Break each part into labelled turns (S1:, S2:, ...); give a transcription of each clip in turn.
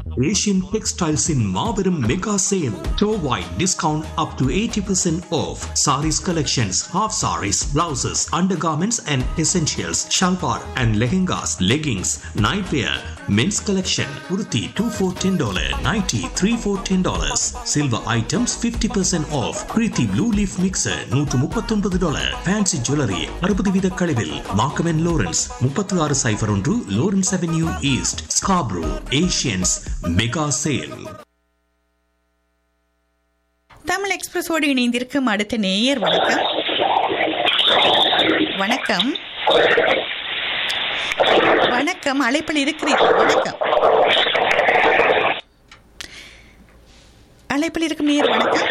S1: Asian Textiles in Marverum Mega Sale. Store-wide discount up to 80% off. Saris collections, half saris, blouses, undergarments and essentials, shalwar and lehengas, leggings, nightwear, men's collection, kurti 2 for $10, nighty 3 for $10. Silver items 50% off. Kriti Blue Leaf Mixer 139 dollar. Fancy Jewelry 60 வீத கழிவில். Markham and Lawrence 36 சைபர் ஒன்று Lawrence Avenue East, Scarborough, Asians Mega Sale.
S2: Tamil எக்ஸ்பிரஸோடு இணைந்திருக்கும் அடுத்த நேயர் வணக்கம் வணக்கம் வணக்கம் அழைப்பில் இருக்கிறீர்கள் வணக்கம் அழைப்பில் இருக்கும் நேயர் வணக்கம்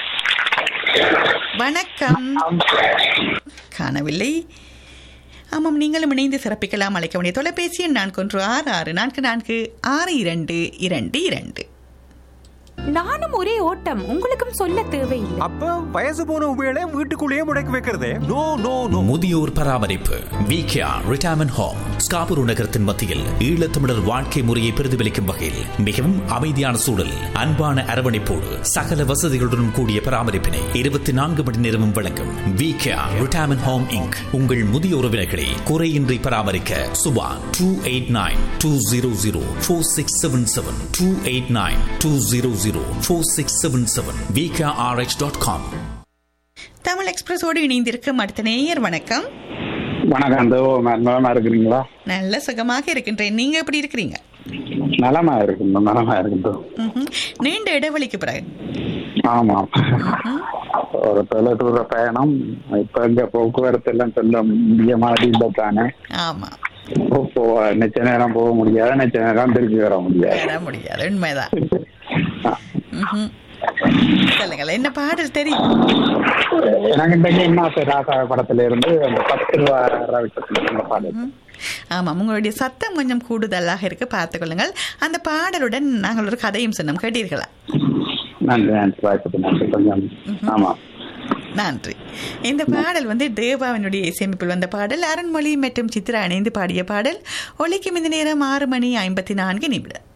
S2: வணக்கம் காணவில்லை ஆமாம் நீங்களும் இணைந்து சிறப்பிக்கலாம் அழைக்க வேண்டிய தொலைபேசி எண் நான்கு ஒன்று ஆறு ஆறு நான்கு நான்கு ஆறு இரண்டு இரண்டு இரண்டு
S3: நானும் ஒரே ஓட்டம் உங்களுக்கும் சொல்ல தேவையில்லை
S4: அப்ப வயசு போன உபயோக வீட்டுக்குள்ளேயே முடக்கி வைக்கிறதே நோ நோ நோ
S5: முதியோர் பராமரிப்பு விகேஆர் ரிட்டையர்மெண்ட் ஹோம் ஸ்காபூர் நகரத்தின் மத்தியில் ஈழத்தமிழர் வாழ்க்கை முறையை பிரதிபலிக்கும் வகையில் மிகவும் அமைதியான சூழல் அன்பான அரவணைப்போடு சகல வசதிகளுடன் கூடிய பராமரிப்பினை இருபத்தி நான்கு மணி நேரமும் வழங்கும் விகேஆர் ரிட்டையர்மெண்ட் ஹோம் இங்க் உங்கள் முதிய உறவினர்களை குறையின்றி பராமரிக்க Subha two eight nine two zero zero four six seven seven two eight nine two zero zero four six seven seven VKRH dot com
S2: Tamil எக்ஸ்பிரஸோடு இணைந்திருக்கும் அடுத்த நேயர் வணக்கம்
S6: வணக்கம் தேவோ நலமா இருக்கிறீங்களா
S2: நல்ல சுகமாக இருக்கின்றேன் நீங்க எப்படி இருக்கிறீங்க
S6: நலமா இருக்கணும் நலமா இருக்கட்டும்
S2: ம்ஹும். நீண்ட இடைவெளிக்கு பிறகு
S6: ஆமாம் ஒரு தொலைதூர பயணம் இப்ப இங்க போக்குவரத்து எல்லாம் சொல்ல முடிய மாதிரி இல்லை தானே
S2: ஆமா
S6: போ- போ நிச்ச நேரம் போக முடியாது நிச்ச நேரம் திருப்பி வர முடியாது
S2: வர முடியாது உண்மைதான் ம்ஹும். சொல்லுங்கள் என்ன பாடல் தெரியும்
S6: எனக்கு இன்றைக்கு என்ன ராசா படத்துல இருந்து அந்த பத்து ரூபா ரவிட்டத்துல பாடல்
S2: ம். ஆமாம் உங்களுடைய சத்தம் கொஞ்சம் கூடுதலாக இருக்கு பார்த்துக் கொள்ளுங்கள் அந்த பாடலுடன் நாங்கள் ஒரு கதையும் சொன்னோம் கேட்டீர்களா
S6: நன்றி நன்றி வாய்ப்புக்கு நன்றி கொஞ்சம் ஆமா
S2: நன்றி இந்த பாடல் வந்து தேவாவினுடைய இசையமைப்பில் வந்த பாடல் அருண்மொழி மற்றும் சித்ரா இணைந்து பாடிய பாடல் ஒலிக்கும் இந்த நேரம் ஆறு மணி ஐம்பத்தி நான்கு நிமிடம்